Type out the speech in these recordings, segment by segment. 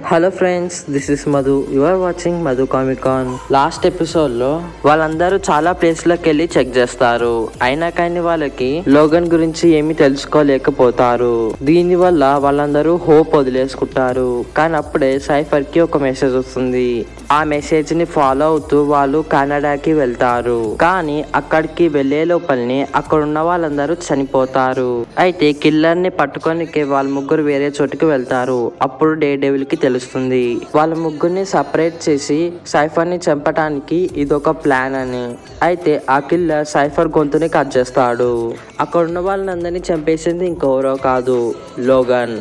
Hello friends this is Madhu you are watching Madhu comic con last episode లో వాళ్ళందరూ చాలా ప్లేస్లకు వెళ్ళి చెక్ చేస్తారు అయినా కానీ వాళ్ళకి లోగన్ గురించి ఏమీ తెలుసుకోలేకపోతారు దీని వల్ల వాళ్ళందరూ హోప్ వదిలేసుకుంటారు కానీ అప్పుడే సైఫర్ కి ఒక మెసేజ్ వస్తుంది ఆ మెసేజ్ ని ఫాలో అవుతూ వాళ్ళు కెనడాకి వెళ్తారు కానీ అక్కడికి వెళ్లే లోపలనే అక్కడ ఉన్న వాళ్ళందరూ చనిపోతారు అయితే కిల్లర్ ని పట్టుకోనికి వాళ్ళ ముగ్గురు వేరే చోటుకి వెళ్తారు అప్పుడు డే డెవిల్ కి తెలుస్తుంది వాళ్ళ ముగ్గురిని సపరేట్ చేసి సైఫర్ ని చంపటానికి ఇదొక ప్లాన్ అని అయితే ఆ కిల్లర్ సైఫర్ గొంతుని కట్ చేస్తాడు అక్కడ ఉన్న వాళ్ళందరినీ చంపేసింది ఇంకెవరో కాదు లోగన్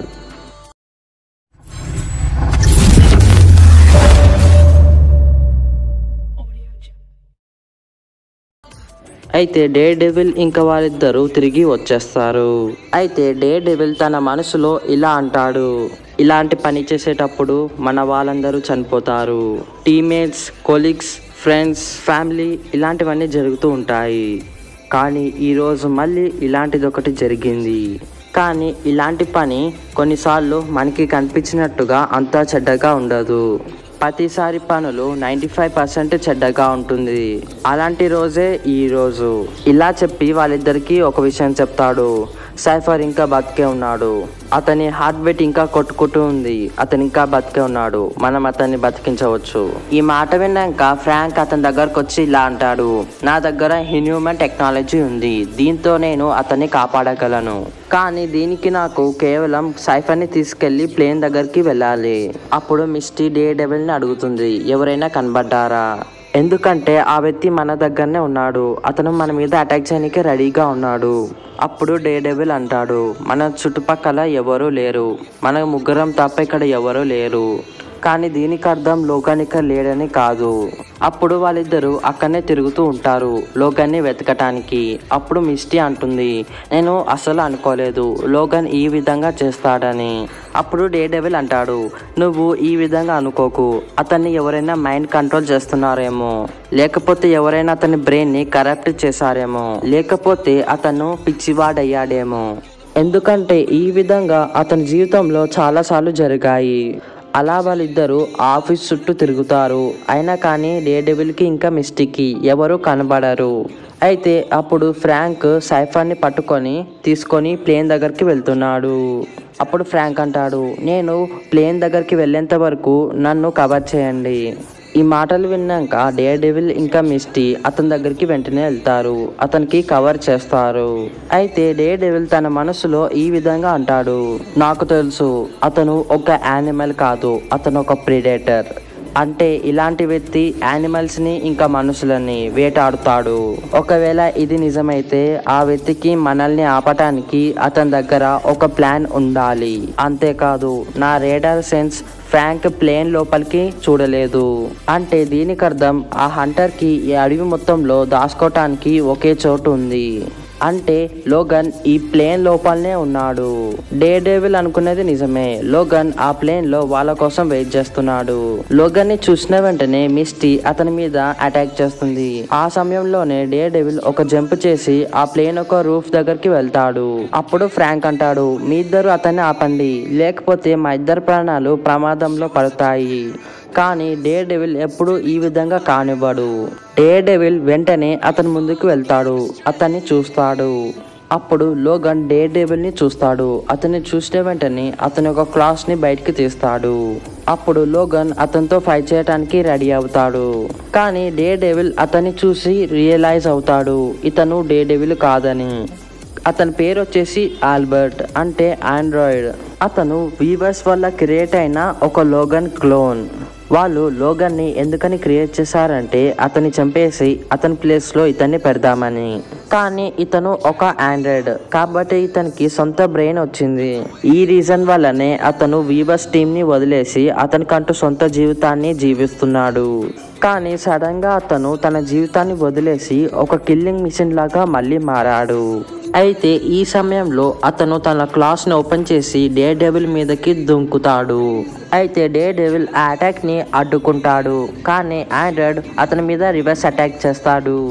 అయితే డే డెవిల్ ఇంకా వాళ్ళిద్దరూ తిరిగి వచ్చేస్తారు అయితే డే డెవిల్ తన మనసులో ఇలా అంటాడు ఇలాంటి పని చేసేటప్పుడు మన వాళ్ళందరూ చనిపోతారు టీమేట్స్ కొలీగ్స్ ఫ్రెండ్స్ ఫ్యామిలీ ఇలాంటివన్నీ జరుగుతూ ఉంటాయి కానీ ఈరోజు మళ్ళీ ఇలాంటిది ఒకటి జరిగింది కానీ ఇలాంటి పని కొన్నిసార్లు మనకి కనిపించినట్టుగా అంతా చెడ్డగా ఉండదు ప్రతిసారి పనులు నైంటీ ఫైవ్ పర్సెంట్ చెడ్డగా ఉంటుంది అలాంటి రోజే ఈ రోజు ఇలా చెప్పి వాళ్ళిద్దరికి ఒక విషయం చెప్తాడు సైఫర్ ఇంకా బతికే ఉన్నాడు అతని హార్ట్ బీట్ ఇంకా కొట్టుకుంటూ ఉంది అతను ఇంకా బతికే ఉన్నాడు మనం అతన్ని బతికించవచ్చు ఈ మాట విన్నాక ఫ్రాంక్ అతని దగ్గరకు వచ్చి ఇలా అంటాడు నా దగ్గర ఇన్హ్యూమన్ టెక్నాలజీ ఉంది దీంతో నేను అతన్ని కాపాడగలను కానీ దీనికి నాకు కేవలం సైఫర్ని తీసుకెళ్లి ప్లేన్ దగ్గరికి వెళ్ళాలి అప్పుడు మిస్టీ డే డెవిల్ని అడుగుతుంది ఎవరైనా కనబడ్డారా ఎందుకంటే ఆ వ్యక్తి మన దగ్గరనే ఉన్నాడు అతను మన మీద అటాక్ చేయడానికి రెడీగా ఉన్నాడు అప్పుడు డే డెవిల్ అంటాడు మన చుట్టుపక్కల ఎవరూ లేరు మన ముగ్గురం తప్ప ఇక్కడ ఎవరూ లేరు కానీ దీనికి అర్థం లోకానిక లేడని కాదు అప్పుడు వాళ్ళిద్దరూ అక్కడనే తిరుగుతూ ఉంటారు లోగాన్ని వెతకటానికి అప్పుడు మిస్టీ అంటుంది నేను అసలు అనుకోలేదు లోగన్ ఈ విధంగా చేస్తాడని అప్పుడు డే డెవిల్ అంటాడు నువ్వు ఈ విధంగా అనుకోకు అతన్ని ఎవరైనా మైండ్ కంట్రోల్ చేస్తున్నారేమో లేకపోతే ఎవరైనా అతని బ్రెయిన్ని కరప్ట్ చేశారేమో లేకపోతే అతను పిచ్చివాడయ్యాడేమో ఎందుకంటే ఈ విధంగా అతని జీవితంలో చాలాసార్లు జరిగాయి అలా వాళ్ళిద్దరూ ఆఫీస్ చుట్టూ తిరుగుతారు అయినా కానీ డే డెవిల్కి ఇంకా మిస్టిక్కి ఎవరు కనబడరు అయితే అప్పుడు ఫ్రాంక్ సైఫాన్ని పట్టుకొని తీసుకొని ప్లేన్ దగ్గరికి వెళ్తున్నాడు అప్పుడు ఫ్రాంక్ అంటాడు నేను ప్లేన్ దగ్గరికి వెళ్ళేంత వరకు నన్ను కవర్ చేయండి ఈ మాటలు విన్నాక డే డెవిల్ ఇంకా మిస్టీ అతని దగ్గరికి వెంటనే వెళ్తారు అతనికి కవర్ చేస్తారు అయితే డే డెవిల్ తన మనసులో ఈ విధంగా అంటాడు నాకు తెలుసు అతను ఒక యానిమల్ కాదు అతను ఒక ప్రిడేటర్ అంటే ఇలాంటి వ్యక్తి యానిమల్స్ ని ఇంకా మనుషులని వేటాడుతాడు ఒకవేళ ఇది నిజమైతే ఆ వ్యక్తికి మనల్ని ఆపటానికి అతని దగ్గర ఒక ప్లాన్ ఉండాలి అంతేకాదు నా రేడార్ సెన్స్ ఫ్రాంక్ ప్లేన్ లోపలికి చూడలేదు అంటే దీనికి అర్థం ఆ హంటర్ కి ఈ అడవి మొత్తంలో దాచుకోవటానికి ఒకే చోటు ఉంది అంటే లోగన్ ఈ ప్లేన్ లోపలనే ఉన్నాడు డే డేవిల్ అనుకునేది నిజమే లోగన్ ఆ ప్లేన్ లో వాళ్ళ కోసం వెయిట్ చేస్తున్నాడు లోగన్ ని చూసిన వెంటనే మిస్టీ అతని మీద అటాక్ చేస్తుంది ఆ సమయంలోనే డే డెవిల్ ఒక జంప్ చేసి ఆ ప్లేన్ ఒక రూఫ్ దగ్గరికి వెళ్తాడు అప్పుడు ఫ్రాంక్ అంటాడు మీ ఇద్దరు అతన్ని ఆపండి లేకపోతే మా ఇద్దరు ప్రాణాలు ప్రమాదంలో పడతాయి కానీ డే డెవిల్ ఎప్పుడు ఈ విధంగా కానివ్వడు డే డెవిల్ వెంటనే అతని ముందుకు వెళ్తాడు అతన్ని చూస్తాడు అప్పుడు లోగన్ డే డెవిల్ ని చూస్తాడు అతన్ని చూసిన వెంటనే అతని ఒక క్లాస్ ని బయటికి తీస్తాడు అప్పుడు లోగన్ అతనితో ఫైట్ చేయడానికి రెడీ అవుతాడు కానీ డే డెవిల్ అతన్ని చూసి రియలైజ్ అవుతాడు ఇతను డే డెవిల్ కాదని అతని పేరు వచ్చేసి ఆల్బర్ట్ అంటే ఆండ్రాయిడ్ అతను వీవర్స్ వల్ల క్రియేట్ అయిన ఒక లోగన్ క్లోన్ వాళ్ళు లోగన్ని ఎందుకని క్రియేట్ చేశారంటే అతన్ని చంపేసి అతని ప్లేస్లో ఇతన్ని పెడదామని కానీ ఇతను ఒక ఆండ్రాయిడ్ కాబట్టి ఇతనికి సొంత బ్రెయిన్ వచ్చింది ఈ రీజన్ వల్లనే అతను వీవర్స్ టీంని వదిలేసి అతనికంటూ సొంత జీవితాన్ని జీవిస్తున్నాడు కానీ సడన్ గా అతను తన జీవితాన్ని వదిలేసి ఒక కిల్లింగ్ మిషన్ లాగా మళ్ళీ మారాడు అయితే ఈ సమయంలో అతను తన క్లాస్ ని ఓపెన్ చేసి డే డెవిల్ మీదకి దుంకుతాడు అయితే డే డెవిల్ ఆ అటాక్ ని అడ్డుకుంటాడు కానీ ఆండ్రాయిడ్ అతని మీద రివర్స్ అటాక్ చేస్తాడు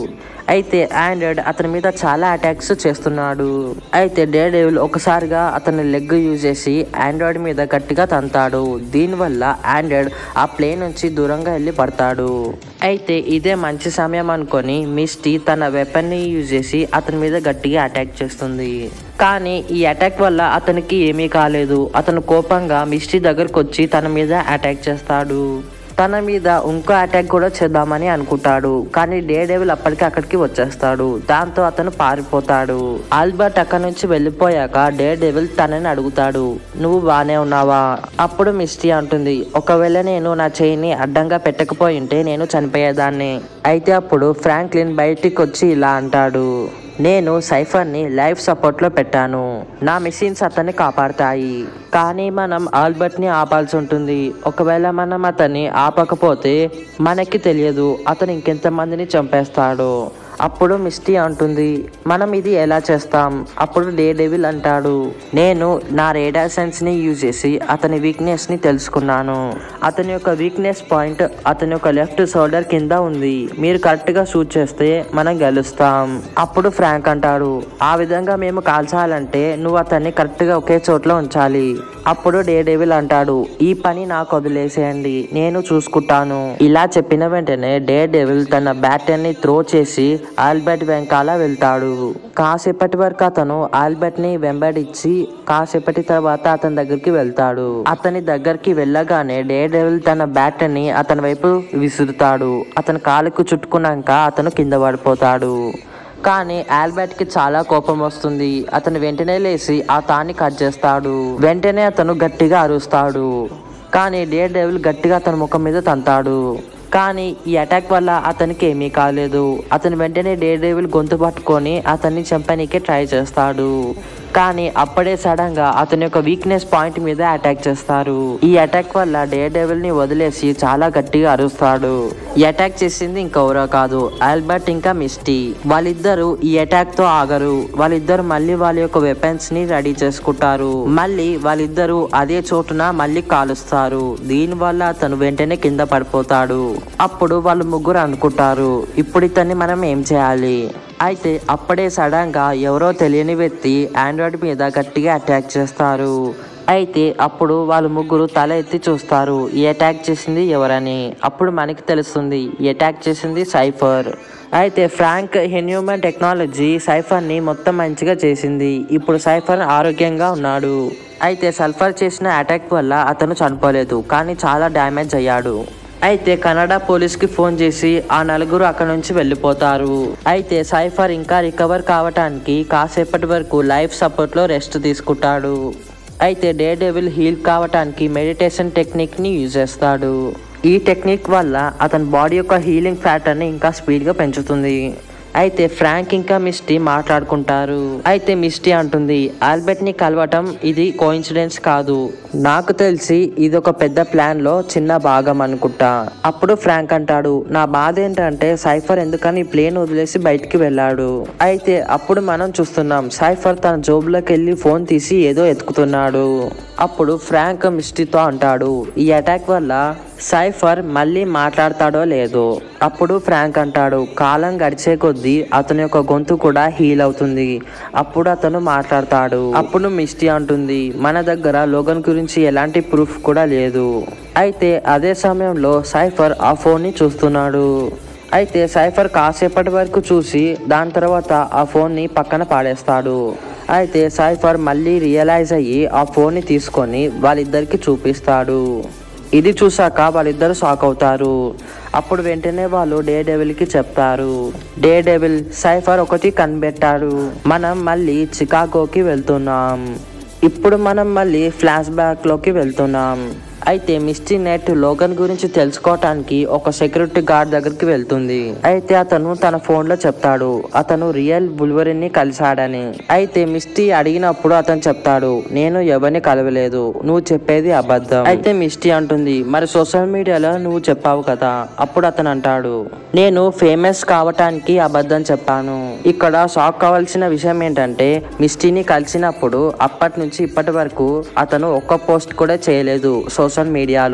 అయితే ఆండ్రాయిడ్ అతని మీద చాలా అటాక్స్ చేస్తున్నాడు అయితే డే డేవిల్ ఒకసారిగా అతని లెగ్ యూజ్ చేసి ఆండ్రాయిడ్ మీద గట్టిగా తంతాడు దీనివల్ల ఆండ్రాయిడ్ ఆ ప్లేన్ నుంచి దూరంగా వెళ్ళి పడతాడు అయితే ఇదే మంచి సమయం అనుకొని మిస్టీ తన వెపన్ ని యూజ్ చేసి అతని మీద గట్టిగా అటాక్ చేస్తుంది కానీ ఈ అటాక్ వల్ల అతనికి ఏమీ కాలేదు అతను కోపంగా మిస్టీ దగ్గరకు వచ్చి తన మీద అటాక్ చేస్తాడు తన మీద ఇంకో అటాక్ కూడా చేద్దామని అనుకుంటాడు కానీ డే డేవిల్ అప్పటికి అక్కడికి వచ్చేస్తాడు దాంతో అతను పారిపోతాడు ఆల్బర్ట్ అక్కడ నుంచి వెళ్ళిపోయాక డే డేవిల్ తనని అడుగుతాడు నువ్వు బానే ఉన్నావా అప్పుడు మిస్టీ అంటుంది ఒకవేళ నేను నా చేయిని అడ్డంగా పెట్టకపోయి ఉంటే నేను చనిపోయేదాన్ని అయితే అప్పుడు ఫ్రాంక్లిన్ బయటికి వచ్చి ఇలా అంటాడు నేను సైఫర్ని లైఫ్ సపోర్ట్లో పెట్టాను నా మిషన్స్ అతన్ని కాపాడతాయి కానీ మనం ఆల్బర్ట్ని ఆపాల్సి ఉంటుంది ఒకవేళ మనం అతన్ని ఆపకపోతే మనకి తెలియదు అతను ఇంకెంతమందిని చంపేస్తాడో అప్పుడు మిస్టీ అంటుంది మనం ఇది ఎలా చేస్తాం అప్పుడు డే డెవిల్ అంటాడు నేను నా రేడార్ సెన్స్ ని యూజ్ చేసి అతని వీక్నెస్ ని తెలుసుకున్నాను అతని యొక్క వీక్నెస్ పాయింట్ అతని యొక్క లెఫ్ట్ షోల్డర్ కింద ఉంది మీరు కరెక్ట్ గా షూట్ చేస్తే మనం గెలుస్తాం అప్పుడు ఫ్రాంక్ అంటాడు ఆ విధంగా మేము కాల్చాలంటే నువ్వు అతన్ని కరెక్ట్ గా ఒకే చోట్ల ఉంచాలి అప్పుడు డే డేవిల్ అంటాడు ఈ పని నాకు వదిలేసేయండి నేను చూసుకుంటాను ఇలా చెప్పిన వెంటనే డే డేవిల్ తన బ్యాటర్ ని త్రో చేసి ఆల్బర్ట్ వెంకాల వెళ్తాడు కాసేపటి వరకు అతను ఆల్బర్ట్ ని వెంబడించి కాసేపటి తర్వాత అతని దగ్గరికి వెళ్తాడు అతని దగ్గరికి వెళ్ళగానే డే డేవిల్ తన బ్యాటర్ ని అతని వైపు విసురుతాడు అతని కాలుకు చుట్టుకున్నాక అతను కింద పడిపోతాడు కానీ ఆల్బర్ట్ కి చాలా కోపం వస్తుంది అతను వెంటనే లేచి ఆ తాన్ని కట్ చేస్తాడు వెంటనే అతను గట్టిగా అరుస్తాడు కానీ డే డెవిల్ గట్టిగా అతని ముఖం మీద తంతాడు కానీ ఈ అటాక్ వల్ల అతనికి ఏమీ కాలేదు అతను వెంటనే డే డేవిల్ గొంతు పట్టుకొని అతన్ని చంపనీకే ట్రై చేస్తాడు కానీ అప్పుడే సడన్ గా అతని యొక్క వీక్నెస్ పాయింట్ మీద అటాక్ చేస్తారు ఈ అటాక్ వల్ల డే డెవిల్ ని వదిలేసి చాలా గట్టిగా అరుస్తాడు ఈ అటాక్ చేసింది ఇంకెవరో కాదు ఆల్బర్ట్ ఇంకా మిస్టీ వాళ్ళిద్దరూ ఈ అటాక్ తో ఆగరు వాళ్ళిద్దరు మళ్ళీ వాళ్ళ యొక్క వెపన్స్ ని రెడీ చేసుకుంటారు మళ్ళీ వాళ్ళిద్దరూ అదే చోటున మళ్ళీ కాలుస్తారు దీని వల్ల అతను వెంటనే కింద పడిపోతాడు అప్పుడు వాళ్ళు ముగ్గురు అనుకుంటారు ఇప్పుడు ఇతన్ని మనం ఏం చేయాలి అయితే అప్పుడే సడన్ గా ఎవరో తెలియని వ్యక్తి ఆండ్రాయిడ్ మీద గట్టిగా అటాక్ చేస్తారు అయితే అప్పుడు వాళ్ళు ముగ్గురు తల ఎత్తి చూస్తారు ఈ అటాక్ చేసింది ఎవరని అప్పుడు మనకి తెలుస్తుంది ఈ అటాక్ చేసింది సైఫర్ అయితే ఫ్రాంక్ హెన్యూమన్ టెక్నాలజీ సైఫర్ని మొత్తం మంచిగా చేసింది ఇప్పుడు సైఫర్ ఆరోగ్యంగా ఉన్నాడు అయితే సల్ఫర్ చేసిన అటాక్ వల్ల అతను చనిపోలేదు కానీ చాలా డ్యామేజ్ అయ్యాడు అయితే కన్నడ పోలీస్కి ఫోన్ చేసి ఆ నలుగురు అక్కడ నుంచి వెళ్ళిపోతారు అయితే సైఫర్ ఇంకా రికవర్ కావటానికి కాసేపటి వరకు లైఫ్ సపోర్ట్లో రెస్ట్ తీసుకుంటాడు అయితే డే డెవిల్ హీల్ కావటానికి మెడిటేషన్ టెక్నిక్ని యూజ్ చేస్తాడు ఈ టెక్నిక్ వల్ల అతని బాడీ యొక్క హీలింగ్ ప్యాటర్న్ ఇంకా స్పీడ్గా పెంచుతుంది అయితే ఫ్రాంక్ ఇంకా మిస్టీ మాట్లాడుకుంటారు అయితే మిస్టీ అంటుంది ఆల్బర్ట్ ని కలవటం ఇది కోఇన్సిడెన్స్ కాదు నాకు తెలిసి ఇది ఒక పెద్ద ప్లాన్ లో చిన్న భాగం అనుకుంటా అప్పుడు ఫ్రాంక్ అంటాడు నా బాధ ఏంటంటే సైఫర్ ఎందుకని ప్లేన్ వదిలేసి బయటికి వెళ్ళాడు అయితే అప్పుడు మనం చూస్తున్నాం సైఫర్ తన జోబులోకి వెళ్ళి ఫోన్ తీసి ఏదో ఎత్తుకుతున్నాడు అప్పుడు ఫ్రాంక్ మిస్టీతో అంటాడు ఈ అటాక్ వల్ల సైఫర్ మళ్ళీ మాట్లాడతాడో లేదో అప్పుడు ఫ్రాంక్ అంటాడు కాలం గడిచే కొద్దీ అతని యొక్క గొంతు కూడా హీల్ అవుతుంది అప్పుడు అతను మాట్లాడతాడు అప్పుడు మిస్టీ అంటుంది మన దగ్గర లోగన్ గురించి ఎలాంటి ప్రూఫ్ కూడా లేదు అయితే అదే సమయంలో సైఫర్ ఆ ఫోన్ ని చూస్తున్నాడు అయితే సైఫర్ కాసేపటి వరకు చూసి దాని తర్వాత ఆ ఫోన్ ని పక్కన పాడేస్తాడు అయితే సైఫర్ మళ్ళీ రియలైజ్ అయ్యి ఆ ఫోన్ ని తీసుకొని వాళ్ళిద్దరికి చూపిస్తాడు ఇది చూసాక వాళ్ళిద్దరు షాక్ అవుతారు అప్పుడు వెంటనే వాళ్ళు డే డెవిల్ కి చెప్తారు డే డెవిల్ సైఫర్ ఒకటి కనిపెట్టాడు మనం మళ్ళీ చికాగోకి వెళ్తున్నాం ఇప్పుడు మనం మళ్ళీ ఫ్లాష్ బ్యాక్ లోకి వెళ్తున్నాం అయితే మిస్టీ నెట్ లోగన్ గురించి తెలుసుకోవటానికి ఒక సెక్యూరిటీ గార్డ్ దగ్గరికి వెళ్తుంది అయితే అతను తన ఫోన్ లో చెప్తాడు అతను రియల్ బుల్వరిన్ ని కలిశాడని అయితే మిస్టీ అడిగినప్పుడు అతను చెప్తాడు నేను ఎవరిని కలవలేదు నువ్వు చెప్పేది అబద్ధం అయితే మిస్టీ అంటుంది మరి సోషల్ మీడియాలో నువ్వు చెప్పావు కదా అప్పుడు అతను అంటాడు నేను ఫేమస్ కావటానికి అబద్ధం చెప్పాను ఇక్కడ షాక్ కావాల్సిన విషయం ఏంటంటే మిస్టీని కలిసినప్పుడు అప్పటి నుంచి ఇప్పటి వరకు అతను ఒక్క పోస్ట్ కూడా చేయలేదు సోషల్ మీడియాలో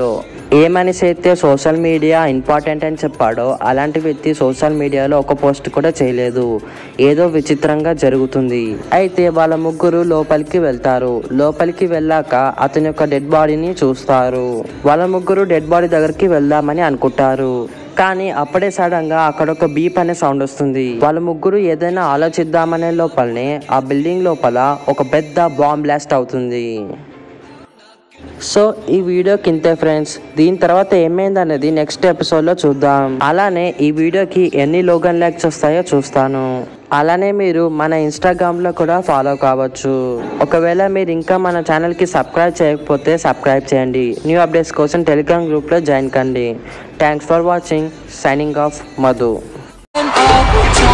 ఏ మనిషి అయితే సోషల్ మీడియా ఇంపార్టెంట్ అని చెప్పాడో అలాంటి వ్యక్తి సోషల్ మీడియాలో ఒక పోస్ట్ కూడా చేయలేదు ఏదో విచిత్రంగా జరుగుతుంది అయితే వాళ్ళ ముగ్గురు లోపలికి వెళ్తారు లోపలికి వెళ్ళాక అతని యొక్క డెడ్ బాడీని చూస్తారు వాళ్ళ ముగ్గురు డెడ్ బాడీ దగ్గరికి వెళ్దామని అనుకుంటారు కానీ అప్పుడే సడన్ గా అక్కడ ఒక బీప్ అనే సౌండ్ వస్తుంది వాళ్ళ ముగ్గురు ఏదైనా ఆలోచిద్దామనే లోపలనే ఆ బిల్డింగ్ లోపల ఒక పెద్ద బాంబ్ బ్లాస్ట్ అవుతుంది సో ఈ వీడియోకి ఇంతే ఫ్రెండ్స్ దీని తర్వాత ఏమైంది అనేది నెక్స్ట్ ఎపిసోడ్ లో చూద్దాం అలానే ఈ వీడియోకి ఎన్ని లోగన్ లైక్స్ వస్తాయో చూస్తాను అలానే మీరు మన ఇన్స్టాగ్రామ్ లో కూడా ఫాలో కావచ్చు ఒకవేళ మీరు ఇంకా మన ఛానల్ కి సబ్స్క్రైబ్ చేయకపోతే సబ్స్క్రైబ్ చేయండి న్యూ అప్డేట్స్ కోసం టెలిగ్రామ్ గ్రూప్ లో జాయిన్ కండి thanks for watching signing off Madhu all the time.